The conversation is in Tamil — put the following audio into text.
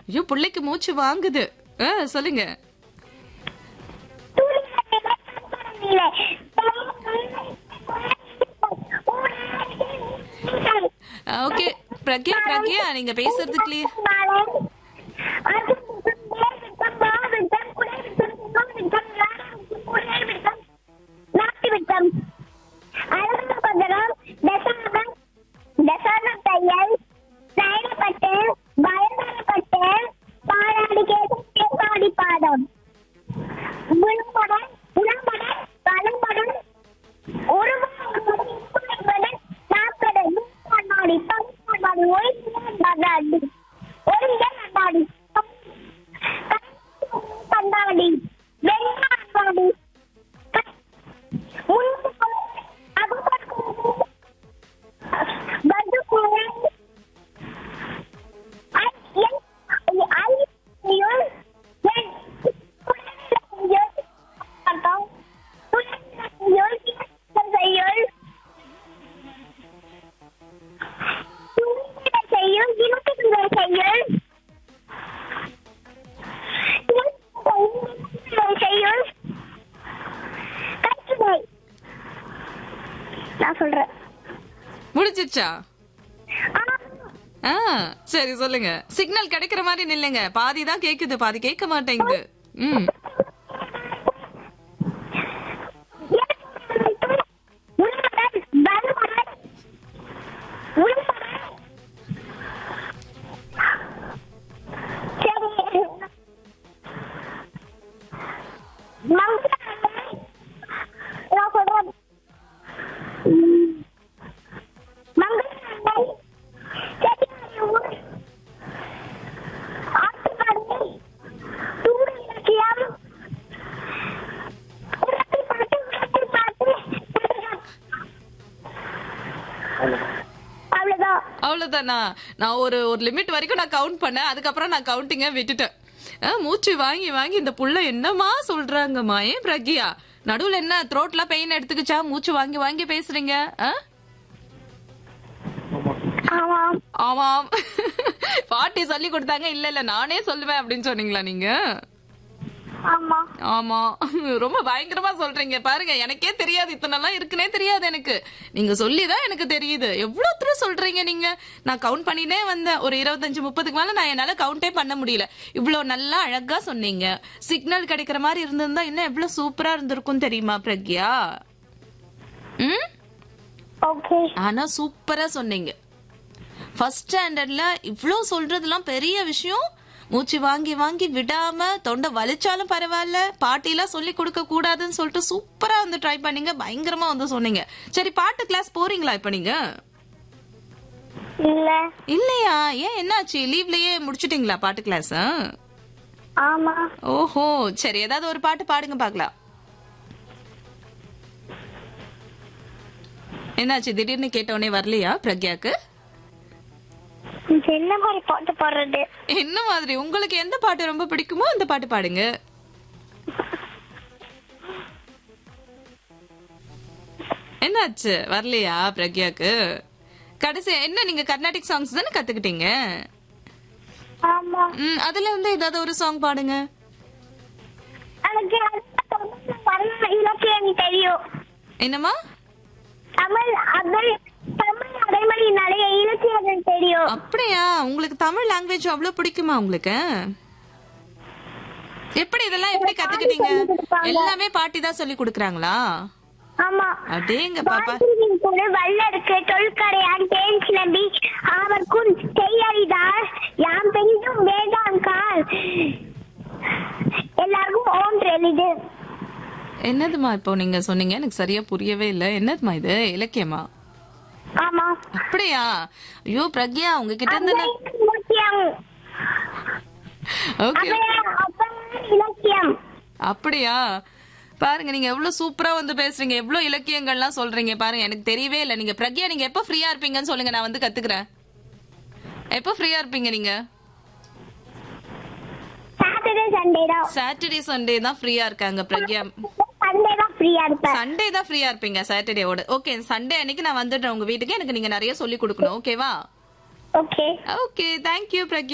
ஐயோ பிள்ளைக்கு மூச்சு வாங்குது ஆ, சொல்லுங்க ஓகே பிரக்யா பிரக்யா நீங்க பேசுறது கிளியர் பாடம் உணவுடன் உணவுடன் வளமுடன் செய்யுள் செய்யும் இனத்துகள் செய்யும் செய்யும் கட்டுரை நான் சொல்றேன் முடிச்சிச்சா ஆ சரி சொல்லுங்க சிக்னல் கிடைக்கிற மாதிரி நில்லுங்க பாதி தான் கேக்குது பாதி கேட்க மாட்டேங்குது ம் அவ்வளவுதான் அவ்வளவுதானா நான் ஒரு ஒரு லிமிட் வரைக்கும் நான் கவுண்ட் பண்ணேன் அதுக்கப்புறம் நான் கவுண்டிங்க விட்டுட்டேன் ஆ, மூச்சு வாங்கி வாங்கி இந்த புள்ள என்னமா சொல்றாங்கம்மா ஏன் பிரக்யா நடுவுல என்ன த்ரோட்ல பெயின் எடுத்துக்கிச்சா மூச்சு வாங்கி வாங்கி பேசுறீங்க ஆ? ஆமாம் ஆமாம் பாட்டி சொல்லி கொடுத்தாங்க இல்ல இல்ல நானே சொல்லுவேன் அப்படின்னு சொன்னீங்களா நீங்க ஆமா ஆமா ரொம்ப பயங்கரமா சொல்றீங்க பாருங்க எனக்கே தெரியாது இத்தனெல்லாம் இருக்குனே தெரியாது எனக்கு நீங்க சொல்லிதான் எனக்கு தெரியுது எவ்வளவு தூரம் சொல்றீங்க நீங்க நான் கவுண்ட் பண்ணினே வந்தேன் ஒரு இருபத்தஞ்சு முப்பதுக்கு மேல நான் என்னால கவுண்டே பண்ண முடியல இவ்வளவு நல்லா அழகா சொன்னீங்க சிக்னல் கிடைக்கிற மாதிரி இருந்திருந்தா இன்னும் எவ்வளவு சூப்பரா இருந்திருக்கும் தெரியுமா பிரக்யா ம் ஓகே ஆனா சூப்பரா சொன்னீங்க ஃபர்ஸ்ட் ஸ்டாண்டர்ட்ல இவ்ளோ சொல்றதெல்லாம் பெரிய விஷயம் மூச்சு வாங்கி வாங்கி விடாம தொண்டை வலிச்சாலும் பரவாயில்ல பாட்டிலாம் சொல்லி கொடுக்க கூடாதுன்னு சொல்லிட்டு சூப்பரா வந்து ட்ரை பண்ணீங்க பயங்கரமா வந்து சொன்னீங்க சரி பாட்டு கிளாஸ் போறீங்களா இப்ப நீங்க இல்ல இல்லையா ஏன் என்னாச்சு லீவ்லயே முடிச்சிட்டீங்களா பாட்டு கிளாஸ் ஆமா ஓஹோ சரி ஏதாவது ஒரு பாட்டு பாடுங்க பாக்கலாம் என்னாச்சு திடீர்னு கேட்ட உடனே வரலையா பிரக்யாக்கு என்ன மாதிரி பாட்டு பாடுறது என்ன மாதிரி உங்களுக்கு எந்த பாட்டு ரொம்ப பிடிக்குமோ அந்த பாட்டு பாடுங்க என்னாச்சு வரலையா பிரக்யாக்கு கடைசி என்ன நீங்க கர்நாடிக் சாங்ஸ் தானே கத்துக்கிட்டீங்க ஆமா ம், அதுல இருந்து ஏதாவது ஒரு சாங் பாடுங்க எனக்கு தமிழ் வரலாறு இலக்கியம் தெரியும் என்னமா தமிழ் அதழ் தமிழ் அடைமொழி நிறைய இலக்கியங்கள் தெரியும் அப்படியா உங்களுக்கு தமிழ் லாங்குவேஜ் அவ்வளவு பிடிக்குமா உங்களுக்கு எப்படி இதெல்லாம் எப்படி கத்துக்கிட்டீங்க எல்லாமே பாட்டி தான் சொல்லி கொடுக்கறாங்களா ஆமா அடேங்க பாப்பா வாழ்க்கையின் பொருள் வல்லருக்கு தொல்கரையான் தேன் சிலம்பி அவர்க்கும் செய்யறிதார் யாம் பெரிதும் வேதாங்கால் எல்லாருக்கும் ஓன்று எளிது என்னதுமா இப்போ நீங்க சொன்னீங்க எனக்கு சரியா புரியவே இல்ல என்னதுமா இது இலக்கியமா ஆமா அப்படியா ஐயோ பிரக்யா உங்ககிட்ட இருந்து நான் இலக்கியம் ஓகே அப்ப- அப்ப இலக்கியம் அப்படியா பாருங்க நீங்க எவ்வளவு சூப்பரா வந்து பேசுறீங்க எவ்வளவு இலக்கியங்கள்லாம் சொல்றீங்க பாருங்க எனக்கு தெரியவே இல்ல நீங்க பிரக்யா நீங்க எப்ப ஃப்ரீயா இருப்பீங்கன்னு சொல்லுங்க நான் வந்து கத்துக்கிறேன் எப்ப ஃப்ரீயா இருப்பீங்க நீங்க சாட்டர்டே சண்டே தான் சாட்டர்டே சண்டே தான் ஃப்ரீயா இருக்காங்க பிரக்யா சண்டே தான் ஃப்ரீயா இருப்பேன் சண்டே தான் ஃப்ரீயா இருப்பீங்க சாட்டர்டேவோட ஓகே சண்டே அன்னைக்கு நான் வந்துடுறேன் உங்க வீட்டுக்கு எனக்கு நீங்க நிறைய சொல்லி கொடுக்கணும் ஓகேவா ஓகே ஓகே தேங்க்யூ பிரக்யா